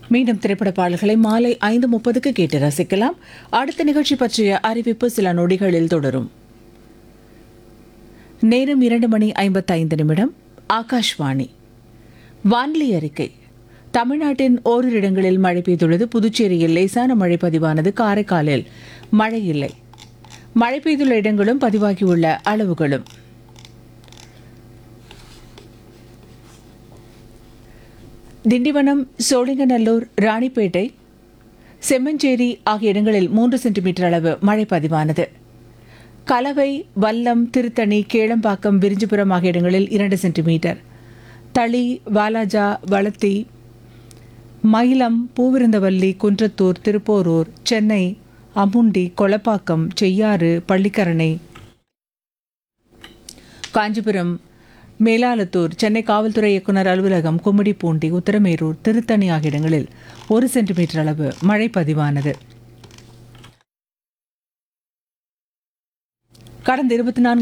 மீண்டும் திரைப்பட பாடல்களை மாலை ஐந்து முப்பதுக்கு கேட்டு ரசிக்கலாம் அடுத்த நிகழ்ச்சி பற்றிய அறிவிப்பு சில நொடிகளில் தொடரும் நேரம் இரண்டு மணி ஐம்பத்தைந்து நிமிடம் ஆகாஷ்வாணி வான்லி அறிக்கை தமிழ்நாட்டின் ஓரிரு இடங்களில் மழை பெய்துள்ளது புதுச்சேரியில் லேசான மழை பதிவானது காரைக்காலில் மழை இல்லை மழை பெய்துள்ள இடங்களும் பதிவாகியுள்ள அளவுகளும் திண்டிவனம் சோழிங்கநல்லூர் ராணிப்பேட்டை செம்மஞ்சேரி ஆகிய இடங்களில் மூன்று சென்டிமீட்டர் அளவு மழை பதிவானது கலவை வல்லம் திருத்தணி கேளம்பாக்கம் விரிஞ்சிபுரம் ஆகிய இடங்களில் இரண்டு சென்டிமீட்டர் தளி வாலாஜா வளத்தி மயிலம் பூவிருந்தவல்லி குன்றத்தூர் திருப்போரூர் சென்னை அமுண்டி கொளப்பாக்கம் செய்யாறு பள்ளிக்கரணை காஞ்சிபுரம் மேலாலத்தூர் சென்னை காவல்துறை இயக்குனர் அலுவலகம் கும்மிடிப்பூண்டி உத்தரமேரூர் திருத்தணி ஆகிய இடங்களில் ஒரு சென்டிமீட்டர் அளவு மழை பதிவானது கடந்த இருபத்தி நான்கு